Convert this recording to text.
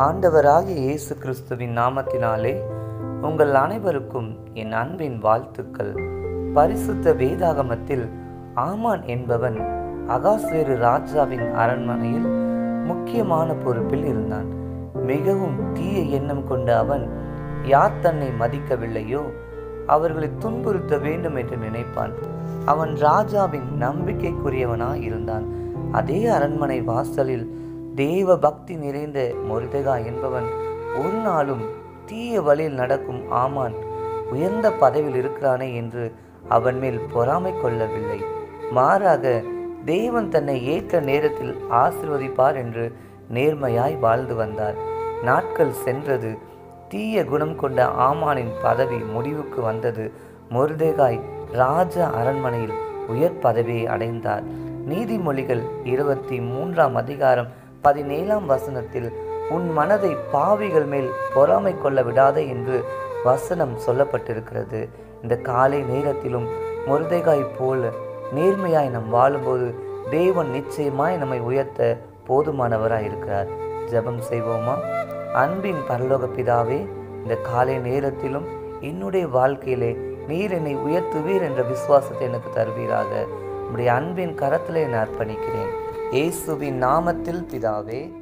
ஆண்டவராகிய இயேசு கிறிஸ்துவின் நாமத்தினாலே உங்கள் அனைவருக்கும் என் அன்பின் வாழ்த்துக்கள் பரிசுத்த வேதாகமத்தில் ஆமான் என்பவன் அகாஸ்வேரு ராஜாவின் அரண்மனையில் முக்கியமான பொறுப்பில் இருந்தான் மிகவும் தீய எண்ணம் கொண்ட அவன் யார் தன்னை மதிக்கவில்லையோ அவர்களை துன்புறுத்த வேண்டும் என்று நினைப்பான் அவன் ராஜாவின் நம்பிக்கைக்குரியவனாய் இருந்தான் அதே அரண்மனை வாசலில் தேவ பக்தி நிறைந்த மொரிதகா என்பவன் ஒரு நாளும் தீய வழியில் நடக்கும் ஆமான் உயர்ந்த பதவியில் இருக்கிறானே என்று அவன் மேல் பொறாமை கொள்ளவில்லை மாறாக தேவன் தன்னை ஏற்ற நேரத்தில் ஆசிர்வதிப்பார் என்று நேர்மையாய் வாழ்ந்து வந்தார் நாட்கள் சென்றது தீய குணம் கொண்ட ஆமானின் பதவி முடிவுக்கு வந்தது மொர்தேகாய் ராஜ அரண்மனையில் உயர் பதவியை அடைந்தார் நீதிமொழிகள் இருபத்தி மூன்றாம் அதிகாரம் பதினேழாம் வசனத்தில் உன் மனதை பாவிகள் மேல் பொறாமை கொள்ள விடாதே என்று வசனம் சொல்லப்பட்டிருக்கிறது இந்த காலை நேரத்திலும் முருதைகாய் போல நேர்மையாய் நாம் வாழும்போது தேவன் நிச்சயமாய் நம்மை உயர்த்த போதுமானவராய் இருக்கிறார் ஜெபம் செய்வோமா அன்பின் பரலோக பிதாவே இந்த காலை நேரத்திலும் என்னுடைய வாழ்க்கையிலே நீர் என்னை உயர்த்துவீர் என்ற விசுவாசத்தை எனக்கு தருவீராக உடைய அன்பின் கரத்திலே நான் அர்ப்பணிக்கிறேன் இயேசுவின் நாமத்தில் பிதாவே